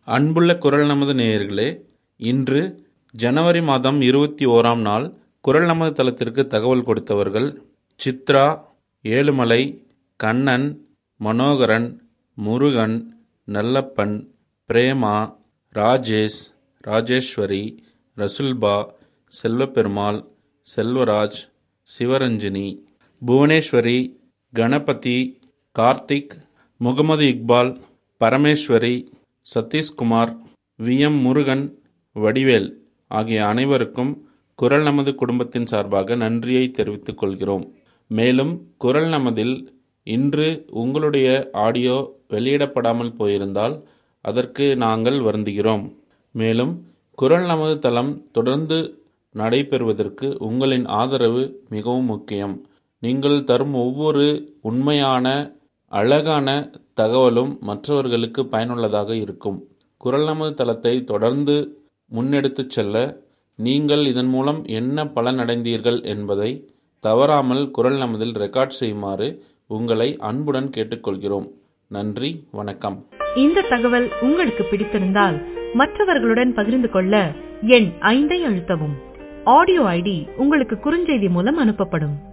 அன்புள்ள குரல் நமது நேயர்களே இன்று ஜனவரி மாதம் இருபத்தி ஓராம் நாள் குரல் நமது தளத்திற்கு தகவல் கொடுத்தவர்கள் சித்ரா ஏழுமலை கண்ணன் மனோகரன் முருகன் நல்லப்பன் பிரேமா ராஜேஷ் ராஜேஸ்வரி ரசுல்பா செல்வப்பெருமாள் செல்வராஜ் சிவரஞ்சினி புவனேஸ்வரி கணபதி கார்த்திக் முகமது இக்பால் பரமேஸ்வரி சதீஷ்குமார் வி எம் முருகன் வடிவேல் ஆகிய அனைவருக்கும் குரல் நமது குடும்பத்தின் சார்பாக நன்றியை தெரிவித்துக் கொள்கிறோம் மேலும் குரல் நமதில் இன்று உங்களுடைய ஆடியோ வெளியிடப்படாமல் போயிருந்தால் அதற்கு நாங்கள் வருந்துகிறோம் மேலும் குரல் நமது தளம் தொடர்ந்து நடைபெறுவதற்கு உங்களின் ஆதரவு மிகவும் முக்கியம் நீங்கள் தரும் ஒவ்வொரு உண்மையான அழகான தகவலும் மற்றவர்களுக்கு பயனுள்ளதாக இருக்கும் குரல் நமது தளத்தை தொடர்ந்து முன்னெடுத்துச் செல்ல நீங்கள் இதன் மூலம் என்ன பலனடைந்தீர்கள் என்பதை தவறாமல் குரல் நமதில் ரெக்கார்ட் செய்யுமாறு உங்களை அன்புடன் கேட்டுக்கொள்கிறோம் நன்றி வணக்கம் இந்த தகவல் உங்களுக்கு பிடித்திருந்தால் மற்றவர்களுடன் பகிர்ந்து கொள்ள எண் ஐந்தை அழுத்தவும் ஆடியோ ஐடி உங்களுக்கு குறுஞ்செய்தி மூலம் அனுப்பப்படும்